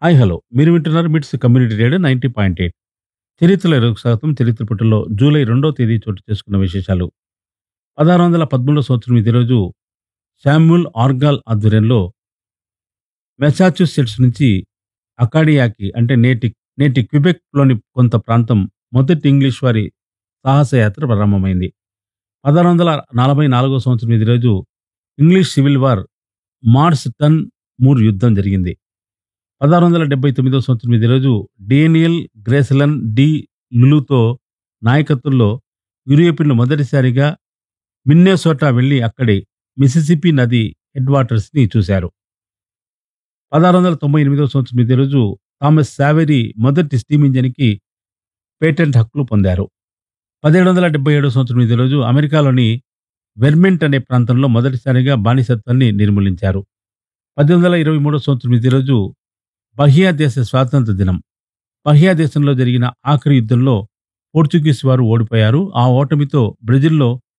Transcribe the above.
hi hello మీరు వింటున్నారు MITS community radio ninety point eight చరిత్రలో ఇరవై శాతం చరిత్ర పుటల్లో జూలై రెండో తేదీ చోటు చేసుకున్న విశేషాలు పదహారు వందల పదమూడో సంవత్సరం ఇదే రోజు శామ్యూల్ ఆర్గాల్ ఆధ్వర్యంలో మెసాచ్యూసెట్స్ నుంచి అకాడియాకి అంటే నేటి నేటి క్విబెక్లోని కొంత ప్రాంతం మొదటి ఇంగ్లీష్ వారి సాహసయాత్ర ప్రారంభమైంది పదహారు వందల నలభై నాలుగో సంవత్సరం ఇదే రోజు English civil war Marston Moor యుద్ధం జరిగింది పదహారు వందల డెబ్బై తొమ్మిదో సంవత్సరం ఇదే రోజు డేనియల్ గ్రేసలన్ డి లులుతో నాయకత్వంలో యూరోపియన్లు మొదటిసారిగా మిన్నెసోటా వెళ్లి అక్కడి మిసిసిపి నది హెడ్ వాటర్స్ ని చూశారు పదహారు వందల తొంభై ఎనిమిదో సంవత్సరం ఇదే రోజు థామస్ సావెరీ మొదటి స్టీమ్ ఇంజిన్కి పేటెంట్ హక్కులు పొందారు పదిహేడు వందల డెబ్బై ఏడో సంవత్సరం ఇదే రోజు అమెరికాలోని వెర్మెంట్ అనే ప్రాంతంలో మొదటిసారిగా బానిసత్వాన్ని నిర్మూలించారు పద్దెనిమిది వందల ఇరవై మూడో సంవత్సరం ఇదే రోజు బహియా దేశ స్వాతంత్ర దినం బహియా దేశంలో జరిగిన ఆఖరి యుద్ధంలో పోర్చుగీస్ వారు ఓడిపోయారు ఆ ఓటమితో బ్రెజిల్లో